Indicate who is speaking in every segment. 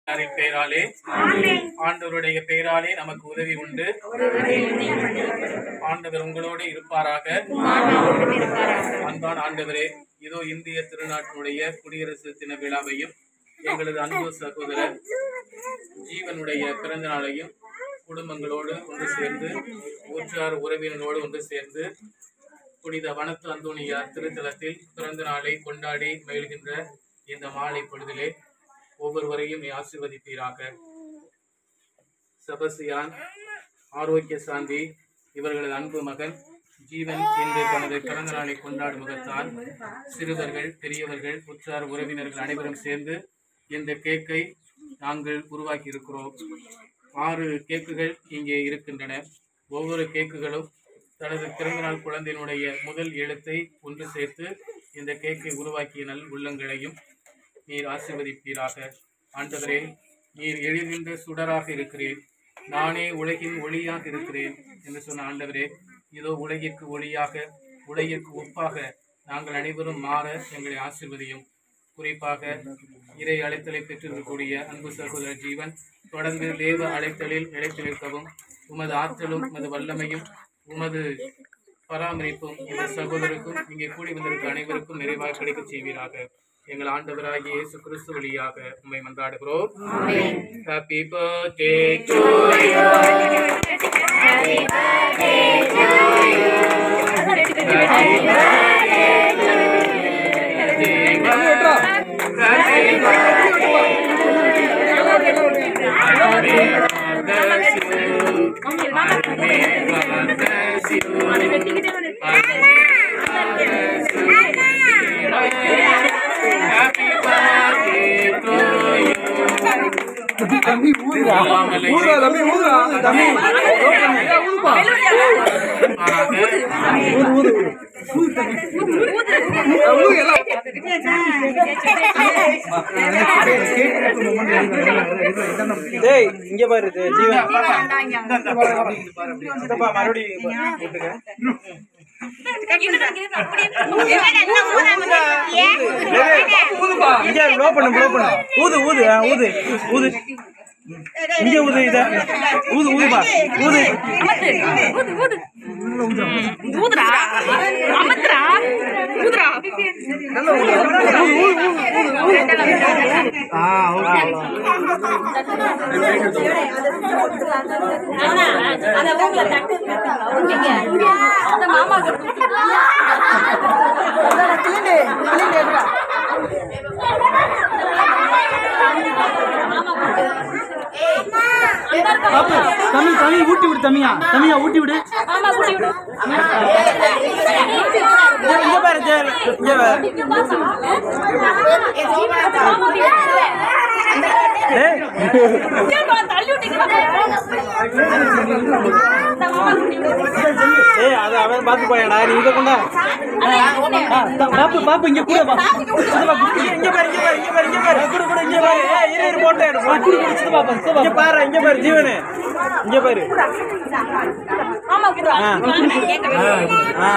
Speaker 1: ஆண்டவரின் பெயராலே ஆண்டவருடைய பெயராலே நமக்கு உதவி உண்டு ஆண்டவர் உங்களோடு இருப்பாராக அன்பான ஆண்டவரே இதோ இந்திய திருநாட்டினுடைய குடியரசு தின விழாவையும் எங்களது அன்பு சகோதரர் ஜீவனுடைய பிறந்த நாளையும் குடும்பங்களோடு ஒன்று சேர்ந்து ஊற்றார் உறவினரோடு ஒன்று சேர்ந்து புனித வனத்து அந்தோணியார் திருத்தலத்தில் பிறந்த நாளை கொண்டாடி மகிழ்கின்ற இந்த மாலை பொழுதிலே ஒவ்வொருவரையும் நீ ஆசீர்வதிப்பீராக செபஸ்தியான் ஆரோக்கிய சாந்தி இவர்களது அன்பு மகன் ஜீவன் இன்று தனது பிறந்த நாளை கொண்டாடும் முகத்தால் சிறுவர்கள் பெரியவர்கள் உற்றார் உறவினர்கள் அனைவரும் சேர்ந்து இந்த கேக்கை நாங்கள் உருவாக்கி இருக்கிறோம் ஆறு கேக்குகள் இங்கே இருக்கின்றன ஒவ்வொரு கேக்குகளும் தனது பிறந்தநாள் குழந்தையினுடைய முதல் எழுத்தை ஒன்று சேர்த்து இந்த கேக்கை உருவாக்கிய நல் உள்ளங்களையும் நீர் ஆசீர்வதிப்பீராக ஆண்டவரே நீர் எழுகின்ற சுடராக இருக்கிறேன் நானே உலகின் ஒளியாக இருக்கிறேன் என்று சொன்ன ஆண்டவரே இதோ உலகிற்கு ஒளியாக உலகிற்கு ஒப்பாக நாங்கள் அனைவரும் மாற எங்களை ஆசீர்வதியும் குறிப்பாக இறை அழைத்தலை பெற்றிருக்கக்கூடிய அன்பு சகோதரர் ஜீவன் தொடர்ந்து தேவ அழைத்தலில் நிலைத்து நிற்கவும் உமது ஆற்றலும் உமது வல்லமையும் உமது பராமரிப்பும் இந்த சகோதரருக்கும் இங்கே கூடி வந்திருக்க அனைவருக்கும் நிறைவாக கிடைக்கச் செய்வீராக எங்கள் ஆண்டவராகிய இயேசு கிறிஸ்து வழியாக உண்மை மன்றாடுகிறோம் ஹாப்பி பர்த்டே டு
Speaker 2: தம்பி ஊதுடா ஊதுடா தம்பி ஊதுடா தம்பி ஏய், ஊதுப்பா ஊது ஊது ஊது ஊது எல்லாம்
Speaker 3: டேய் இங்க பாரு இது ஜீவன் இந்தப்பா மறுபடியும் போட்டுக்க
Speaker 2: ஊதுப்பா
Speaker 3: இங்க ப்ளோ பண்ணு ப்ளோ பண்ணு ஊது ஊது ஆ, ஊது ஊது இங்க ஊது இத ஊது ஊதுப்பா ஊது
Speaker 4: ஊதுடா அமத்துறா ஊதுடா
Speaker 3: ஆ ஓகே பாப்பு தம்பி தம்பி ஊட்டி விடு தம்பியா தம்பியா ஊட்டி விடு இங்க இங்க பாரு இங்க இங்க பாரு டேய்
Speaker 4: தள்ளி விட்டீங்களா
Speaker 3: ஏய் அது அவன் பாத்து போயடா நீ இத கொண்டா ஆ, த- பாப்பு பாப்பு இங்க கூட பா சித்தப்பா, குடு, இங்க இங்க பாரு இங்க பாரு இங்க பாரு இங்க பாரு குடு குடு இங்க பாரு ஏய் இரு இரு போட்டோ எடு குடு குடு சித்தப்பா பாரு, சித்தப்பா இங்க பாரு இங்க பாரு ஜீவனே இங்க பாரு
Speaker 4: ஆமா குடு
Speaker 3: ஆ. ஆ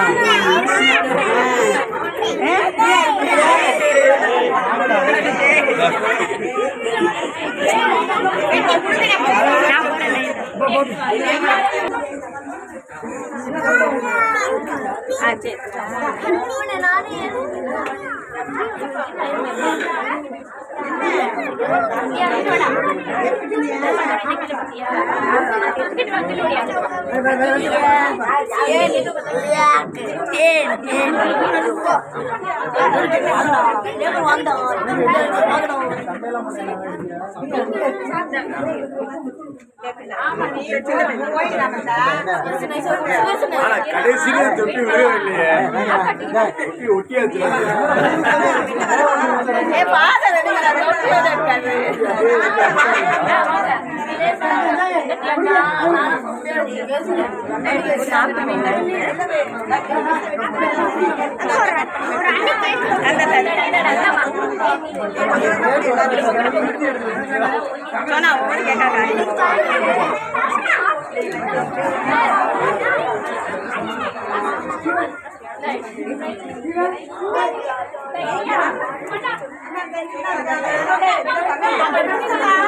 Speaker 2: கடைசியில தொப்பி விழுகவில்லையே தொப்பி ஒட்டியாச்சு
Speaker 4: ஆ